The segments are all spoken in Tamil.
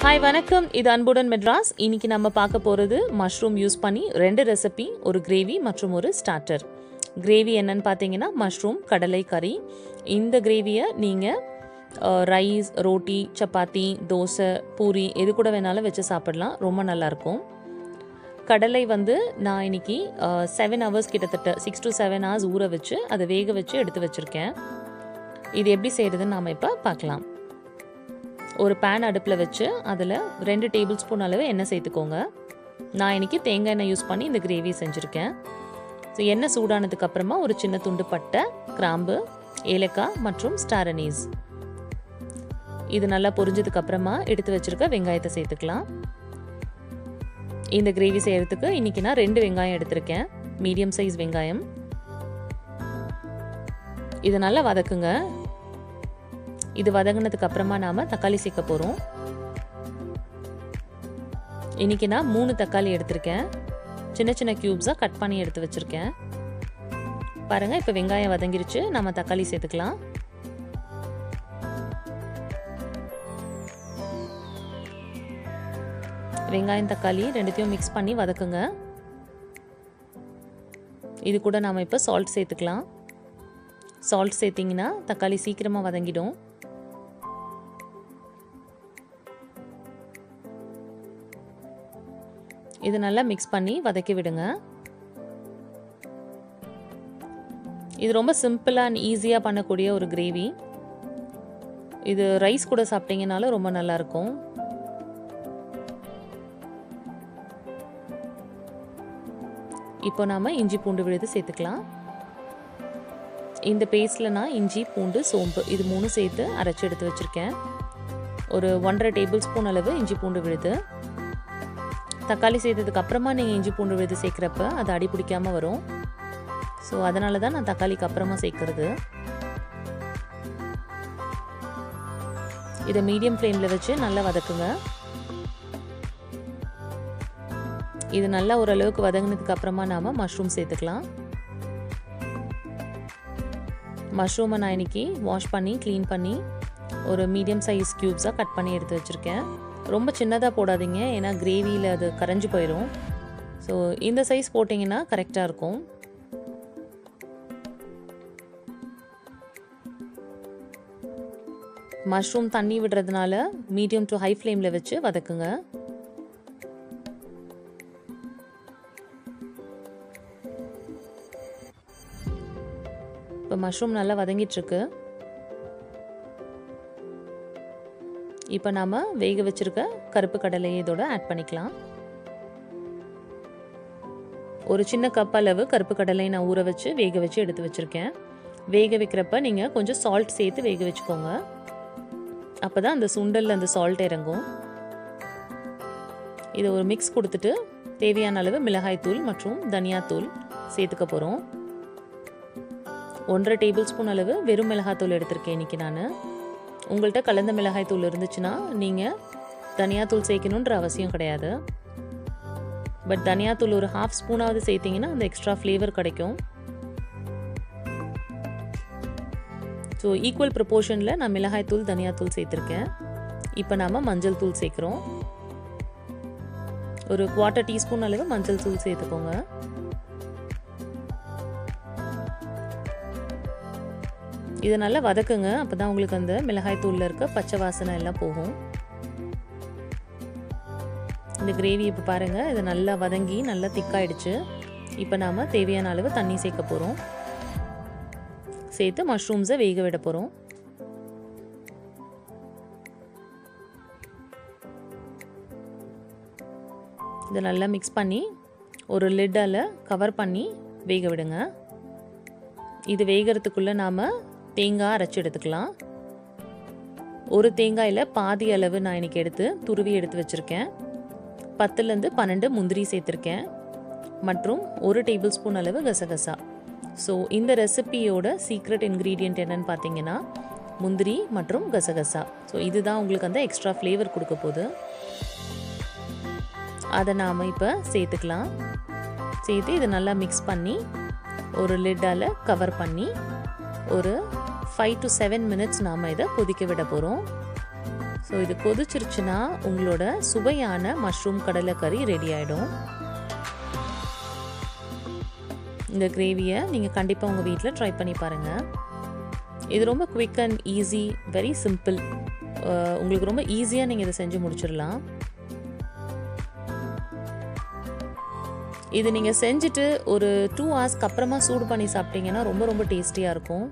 ஹாய் வணக்கம் இது அன்புடன் மெட்ராஸ் இன்னைக்கு நம்ம பார்க்க போகிறது மஷ்ரூம் யூஸ் பண்ணி ரெண்டு ரெசிபி ஒரு கிரேவி மற்றும் ஒரு ஸ்டார்டர் கிரேவி என்னன்னு பார்த்தீங்கன்னா மஷ்ரூம் கடலை கறி இந்த கிரேவியை நீங்கள் ரைஸ் ரோட்டி சப்பாத்தி தோசை பூரி எது கூட வேணாலும் வச்சு சாப்பிடலாம் ரொம்ப நல்லாயிருக்கும் கடலை வந்து நான் இன்னைக்கு செவன் ஹவர்ஸ் கிட்டத்தட்ட சிக்ஸ் டு செவன் ஹவர்ஸ் ஊற வச்சு அதை வேக வச்சு எடுத்து வச்சுருக்கேன் இது எப்படி செய்கிறதுன்னு நாம் இப்போ பார்க்கலாம் ஒரு பேன் அடுப்பில் வச்சு அதில் ரெண்டு டேபிள் ஸ்பூன் அளவு எண்ணெய் சேர்த்துக்கோங்க நான் இன்னைக்கு தேங்காய் எண்ணெய் யூஸ் பண்ணி இந்த கிரேவி செஞ்சுருக்கேன் ஸோ எண்ணெய் சூடானதுக்கு அப்புறமா ஒரு சின்ன துண்டு பட்டை கிராம்பு ஏலக்காய் மற்றும் ஸ்டார் அனீஸ் இது நல்லா பொரிஞ்சதுக்கு அப்புறமா எடுத்து வச்சிருக்க வெங்காயத்தை சேர்த்துக்கலாம் இந்த கிரேவி செய்யறதுக்கு இன்னைக்கு நான் ரெண்டு வெங்காயம் எடுத்திருக்கேன் மீடியம் சைஸ் வெங்காயம் இது நல்லா வதக்குங்க இது வதங்கினதுக்கு அப்புறமா நாம தக்காளி சேர்க்க போறோம் இன்னைக்கு நான் மூணு தக்காளி எடுத்திருக்கேன் சின்ன சின்ன கியூப்ஸாக கட் பண்ணி எடுத்து வச்சிருக்கேன் பாருங்க இப்போ வெங்காயம் வதங்கிருச்சு நம்ம தக்காளி சேர்த்துக்கலாம் வெங்காயம் தக்காளி ரெண்டுத்தையும் மிக்ஸ் பண்ணி வதக்குங்க இது கூட நாம் இப்போ சால்ட் சேர்த்துக்கலாம் சால்ட் சேர்த்திங்கன்னா தக்காளி சீக்கிரமாக வதங்கிடும் இது நல்லா மிக்ஸ் பண்ணி வதக்கி விடுங்க இது ரொம்ப சிம்பிளாக அண்ட் ஈஸியாக பண்ணக்கூடிய ஒரு கிரேவி இது ரைஸ் கூட சாப்பிட்டீங்கனாலும் ரொம்ப நல்லாயிருக்கும் இப்போ நாம் இஞ்சி பூண்டு விழுது சேர்த்துக்கலாம் இந்த பேஸ்ட்டில் நான் இஞ்சி பூண்டு சோம்பு இது மூணு சேர்த்து அரைச்சி எடுத்து வச்சுருக்கேன் ஒரு ஒன்றரை டேபிள் ஸ்பூன் அளவு இஞ்சி பூண்டு விழுது தக்காளி சேர்த்ததுக்கு அப்புறமா நீங்கள் இஞ்சி பூண்டு விழுது சேர்க்குறப்ப அது அடி பிடிக்காமல் வரும் ஸோ அதனால தான் நான் தக்காளிக்கு அப்புறமா சேர்க்குறது இதை மீடியம் ஃப்ளேமில் வச்சு நல்லா வதக்குங்க இது நல்லா ஓரளவுக்கு வதங்கினதுக்கு அப்புறமா நாம் மஷ்ரூம் சேர்த்துக்கலாம் மஷ்ரூமை நான் இன்னைக்கு வாஷ் பண்ணி க்ளீன் பண்ணி ஒரு மீடியம் சைஸ் க்யூப்ஸாக கட் பண்ணி எடுத்து வச்சுருக்கேன் ரொம்ப சின்னதாக போடாதீங்க ஏன்னா கிரேவியில் அது கரைஞ்சி போயிடும் ஸோ இந்த சைஸ் போட்டிங்கன்னா கரெக்டாக இருக்கும் மஷ்ரூம் தண்ணி விடுறதுனால மீடியம் டு ஹை ஃப்ளேமில் வச்சு வதக்குங்க இப்போ மஷ்ரூம் நல்லா வதங்கிட்டுருக்கு இப்போ நாம் வேக வச்சுருக்க கருப்பு கடலையை இதோட ஆட் பண்ணிக்கலாம் ஒரு சின்ன கப் அளவு கருப்பு கடலை நான் ஊற வச்சு வேக வச்சு எடுத்து வச்சுருக்கேன் வேக வைக்கிறப்ப நீங்கள் கொஞ்சம் சால்ட் சேர்த்து வேக வச்சுக்கோங்க அப்போ தான் அந்த சுண்டலில் அந்த சால்ட் இறங்கும் இதை ஒரு மிக்ஸ் கொடுத்துட்டு தேவையான அளவு மிளகாய்த்தூள் மற்றும் தனியாத்தூள் சேர்த்துக்க போகிறோம் ஒன்றரை டேபிள் ஸ்பூன் அளவு வெறும் மிளகாத்தூள் எடுத்திருக்கேன் இன்றைக்கி நான் உங்கள்கிட்ட கலந்த மிளகாய் தூள் இருந்துச்சுன்னா நீங்கள் தனியாத்தூள் சேர்க்கணுன்ற அவசியம் கிடையாது பட் தனியாத்தூள் ஒரு ஹாஃப் ஸ்பூனாவது சேர்த்திங்கன்னா அந்த எக்ஸ்ட்ரா ஃப்ளேவர் கிடைக்கும் ஸோ ஈக்குவல் ப்ரப்போர்ஷனில் நான் மிளகாய் தூள் தனியாத்தூள் சேர்த்துருக்கேன் இப்போ நாம் மஞ்சள் தூள் சேர்க்குறோம் ஒரு குவார்ட்டர் டீஸ்பூன் அளவு மஞ்சள் தூள் சேர்த்துக்கோங்க இதை நல்லா வதக்குங்க அப்போ தான் உங்களுக்கு அந்த மிளகாய் தூளில் இருக்க பச்சை வாசனை எல்லாம் போகும் இந்த கிரேவி இப்போ பாருங்கள் இது நல்லா வதங்கி நல்லா திக்காயிடுச்சு இப்போ நாம் தேவையான அளவு தண்ணி சேர்க்க போகிறோம் சேர்த்து மஷ்ரூம்ஸை வேக விட போகிறோம் இதை நல்லா மிக்ஸ் பண்ணி ஒரு லிட்டால் கவர் பண்ணி வேக விடுங்க இது வேகிறதுக்குள்ளே நாம் தேங்காய் அரைச்சி எடுத்துக்கலாம் ஒரு தேங்காயில் பாதி அளவு நான் இன்றைக்கி எடுத்து துருவி எடுத்து வச்சுருக்கேன் பத்துலேருந்து பன்னெண்டு முந்திரி சேர்த்துருக்கேன் மற்றும் ஒரு டேபிள் ஸ்பூன் அளவு கசகசா ஸோ இந்த ரெசிபியோட சீக்ரெட் இன்க்ரீடியண்ட் என்னன்னு பார்த்தீங்கன்னா முந்திரி மற்றும் கசகசா ஸோ இதுதான் உங்களுக்கு அந்த எக்ஸ்ட்ரா ஃப்ளேவர் கொடுக்க போகுது அதை நாம் இப்போ சேர்த்துக்கலாம் சேர்த்து இதை நல்லா மிக்ஸ் பண்ணி ஒரு லிட்டால் கவர் பண்ணி ஒரு ஃபைவ் டு செவன் மினிட்ஸ் நாம் இதை கொதிக்க விட போகிறோம் ஸோ இது கொதிச்சிருச்சுன்னா உங்களோட சுவையான மஷ்ரூம் கடலைக்கறி ரெடி ஆகிடும் இந்த கிரேவியை நீங்கள் கண்டிப்பாக உங்கள் வீட்டில் ட்ரை பண்ணி பாருங்கள் இது ரொம்ப quick and easy very simple உங்களுக்கு ரொம்ப ஈஸியாக நீங்கள் இதை செஞ்சு முடிச்சிடலாம் இது நீங்கள் செஞ்சுட்டு ஒரு டூ ஹவர்ஸ்க்கு அப்புறமா சூடு பண்ணி சாப்பிட்டீங்கன்னா ரொம்ப ரொம்ப டேஸ்டியாக இருக்கும்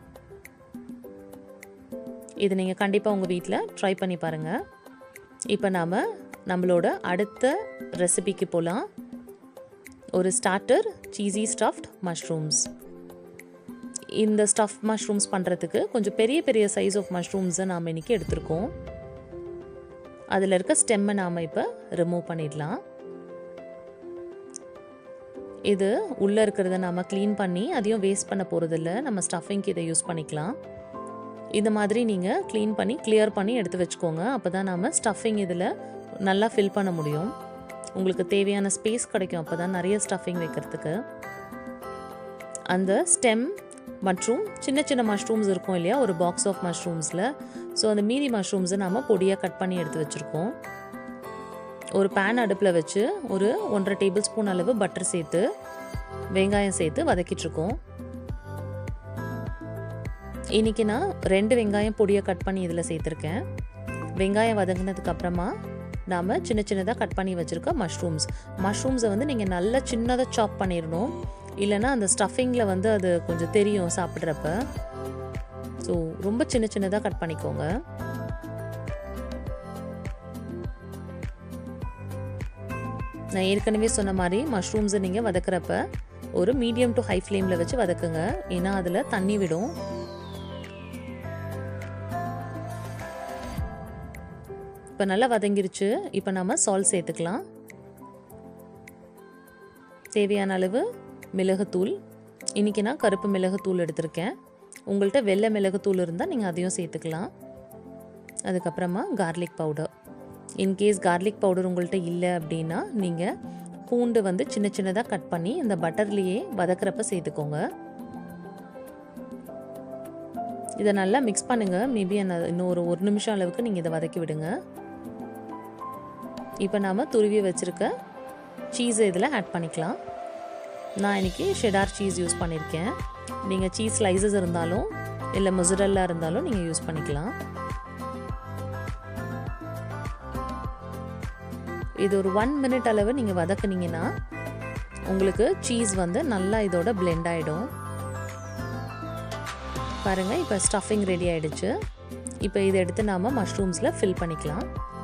இது நீங்கள் கண்டிப்பாக உங்கள் வீட்டில் ட்ரை பண்ணி பாருங்கள் இப்போ நாம் நம்மளோட அடுத்த ரெசிபிக்கு போகலாம் ஒரு ஸ்டார்டர் சீஸி ஸ்டஃப்ட் மஷ்ரூம்ஸ் இந்த ஸ்டஃப் மஷ்ரூம்ஸ் பண்ணுறதுக்கு கொஞ்சம் பெரிய பெரிய சைஸ் ஆஃப் மஷ்ரூம்ஸை நாம் இன்றைக்கி எடுத்திருக்கோம் அதில் இருக்க ஸ்டெம்மை நாம் இப்போ ரிமூவ் பண்ணிடலாம் இது உள்ளே இருக்கிறத நம்ம க்ளீன் பண்ணி அதையும் வேஸ்ட் பண்ண போகிறதில்ல நம்ம ஸ்டஃபிங்க்கு இதை யூஸ் பண்ணிக்கலாம் இந்த மாதிரி நீங்கள் க்ளீன் பண்ணி கிளியர் பண்ணி எடுத்து வச்சுக்கோங்க அப்போ தான் நாம் ஸ்டஃபிங் இதில் நல்லா ஃபில் பண்ண முடியும் உங்களுக்கு தேவையான ஸ்பேஸ் கிடைக்கும் அப்போ தான் நிறைய ஸ்டஃபிங் வைக்கிறதுக்கு அந்த ஸ்டெம் மற்றும் சின்ன சின்ன மஷ்ரூம்ஸ் இருக்கும் இல்லையா ஒரு பாக்ஸ் ஆஃப் மஷ்ரூம்ஸில் ஸோ அந்த மீதி மஷ்ரூம்ஸை நம்ம பொடியாக கட் பண்ணி எடுத்து வச்சுருக்கோம் ஒரு பேன் அடுப்பில் வச்சு ஒரு ஒன்றரை டேபிள் ஸ்பூன் அளவு பட்டர் சேர்த்து வெங்காயம் சேர்த்து வதக்கிட்டுருக்கோம் இன்றைக்கி நான் ரெண்டு வெங்காயம் பொடியை கட் பண்ணி இதில் சேர்த்துருக்கேன் வெங்காயம் வதங்கினதுக்கு அப்புறமா நாம் சின்ன சின்னதாக கட் பண்ணி வச்சுருக்க மஷ்ரூம்ஸ் மஷ்ரூம்ஸை வந்து நீங்கள் நல்லா சின்னதாக சாப் பண்ணிடணும் இல்லைன்னா அந்த ஸ்டஃபிங்கில் வந்து அது கொஞ்சம் தெரியும் சாப்பிட்றப்ப ஸோ ரொம்ப சின்ன சின்னதாக கட் பண்ணிக்கோங்க நான் ஏற்கனவே சொன்ன மாதிரி மஷ்ரூம்ஸை நீங்கள் வதக்குறப்ப ஒரு மீடியம் டு ஹை ஃப்ளேமில் வச்சு வதக்குங்க ஏன்னா அதில் தண்ணி விடும் இப்போ நல்லா வதங்கிருச்சு இப்போ நம்ம சால்ட் சேர்த்துக்கலாம் தேவையான அளவு மிளகுத்தூள் இன்றைக்கி நான் கருப்பு மிளகுத்தூள் எடுத்திருக்கேன் உங்கள்கிட்ட வெள்ளை மிளகுத்தூள் இருந்தால் நீங்கள் அதையும் சேர்த்துக்கலாம் அதுக்கப்புறமா garlic powder in case garlic powder உங்கள்கிட்ட இல்லை அப்படின்னா நீங்கள் பூண்டு வந்து சின்ன சின்னதாக கட் பண்ணி இந்த பட்டர்லேயே வதக்கிறப்ப சேர்த்துக்கோங்க இதை நல்லா மிக்ஸ் பண்ணுங்கள் மேபி அந்த இன்னும் ஒரு ஒரு நிமிஷம் அளவுக்கு நீங்கள் இதை வதக்கி விடுங்க இப்போ நாம் துருவி வச்சுருக்க சீஸை இதில் ஆட் பண்ணிக்கலாம் நான் இன்றைக்கி ஷெடார் சீஸ் யூஸ் பண்ணியிருக்கேன் நீங்கள் சீஸ் ஸ்லைசஸ் இருந்தாலும் இல்லை மொசரல்லா இருந்தாலும் நீங்கள் யூஸ் பண்ணிக்கலாம் இது ஒரு ஒன் மினிட் அளவு நீங்கள் வதக்குனீங்கன்னா உங்களுக்கு சீஸ் வந்து நல்லா இதோட பிளெண்ட் ஆகிடும் பாருங்கள் இப்போ ஸ்டஃபிங் ரெடி ஆகிடுச்சு இப்போ இதை எடுத்து நாம் மஷ்ரூம்ஸில் ஃபில் பண்ணிக்கலாம்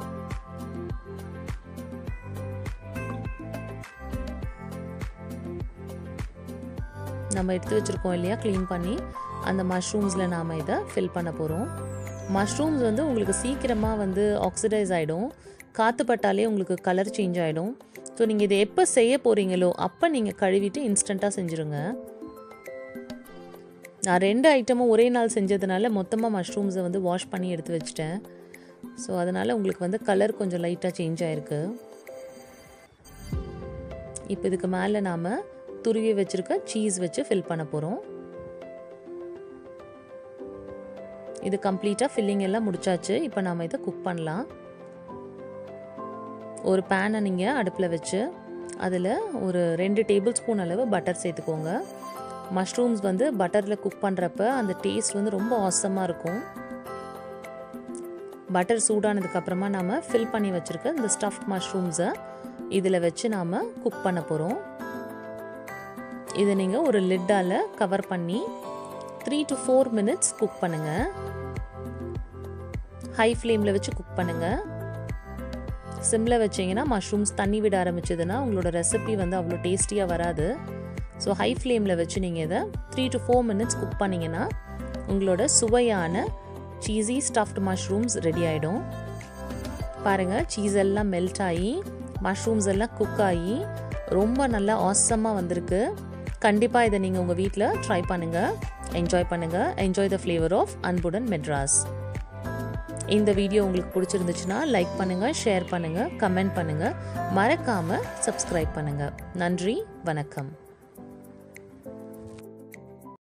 நம்ம எடுத்து வச்சுருக்கோம் இல்லையா க்ளீன் பண்ணி அந்த மஷ்ரூம்ஸில் நாம் இதை ஃபில் பண்ண போகிறோம் மஷ்ரூம்ஸ் வந்து உங்களுக்கு சீக்கிரமாக வந்து ஆக்சிடைஸ் ஆகிடும் காற்று பட்டாலே உங்களுக்கு கலர் சேஞ்ச் ஆகிடும் ஸோ நீங்கள் இதை எப்போ செய்ய போகிறீங்களோ அப்போ நீங்கள் கழுவிட்டு இன்ஸ்டண்ட்டாக செஞ்சுருங்க நான் ரெண்டு ஐட்டமும் ஒரே நாள் செஞ்சதுனால மொத்தமாக மஷ்ரூம்ஸை வந்து வாஷ் பண்ணி எடுத்து வச்சிட்டேன் ஸோ அதனால் உங்களுக்கு வந்து கலர் கொஞ்சம் லைட்டாக சேஞ்ச் ஆகிருக்கு இப்போ இதுக்கு மேலே நாம் துருவி வச்சுருக்க சீஸ் வச்சு ஃபில் பண்ண போகிறோம் இது கம்ப்ளீட்டாக ஃபில்லிங் எல்லாம் முடிச்சாச்சு இப்போ நாம் இதை குக் பண்ணலாம் ஒரு பேனை நீங்கள் அடுப்பில் வச்சு அதில் ஒரு ரெண்டு டேபிள் ஸ்பூன் அளவு பட்டர் சேர்த்துக்கோங்க மஷ்ரூம்ஸ் வந்து பட்டரில் குக் பண்ணுறப்ப அந்த டேஸ்ட் வந்து ரொம்ப ஆசமாக இருக்கும் பட்டர் சூடானதுக்கப்புறமா நாம் ஃபில் பண்ணி வச்சுருக்க இந்த ஸ்டஃப்ட் மஷ்ரூம்ஸை இதில் வச்சு நாம் குக் பண்ண போகிறோம் இதை நீங்கள் ஒரு லிட்டால் கவர் பண்ணி three to four minutes cook பண்ணுங்கள் ஹை ஃப்ளேமில் வச்சு குக் பண்ணுங்கள் சிம்மில் வச்சிங்கன்னா மஷ்ரூம்ஸ் தண்ணி விட ஆரம்பிச்சதுன்னா உங்களோட ரெசிபி வந்து அவ்வளோ டேஸ்டியாக வராது ஸோ ஹை ஃப்ளேமில் வச்சு நீங்கள் இதை three to four minutes cook பண்ணிங்கன்னா உங்களோட சுவையான சீஸி ஸ்டஃப்ட் மஷ்ரூம்ஸ் ரெடி ஆகிடும் பாருங்கள் சீஸ் எல்லாம் மெல்ட் ஆகி மஷ்ரூம்ஸ் எல்லாம் குக் ஆகி ரொம்ப நல்லா ஆசமாக வந்திருக்கு கண்டிப்பாக இதை நீங்கள் உங்கள் வீட்டில் ட்ரை பண்ணுங்கள் என்ஜாய் பண்ணுங்கள் என்ஜாய் த ஃப்ளேவர் ஆஃப் அன்புடன் மெட்ராஸ் இந்த வீடியோ உங்களுக்கு பிடிச்சிருந்துச்சுன்னா லைக் பண்ணுங்கள் ஷேர் பண்ணுங்கள் கமெண்ட் பண்ணுங்கள் மறக்காமல் சப்ஸ்கிரைப் பண்ணுங்கள் நன்றி வணக்கம்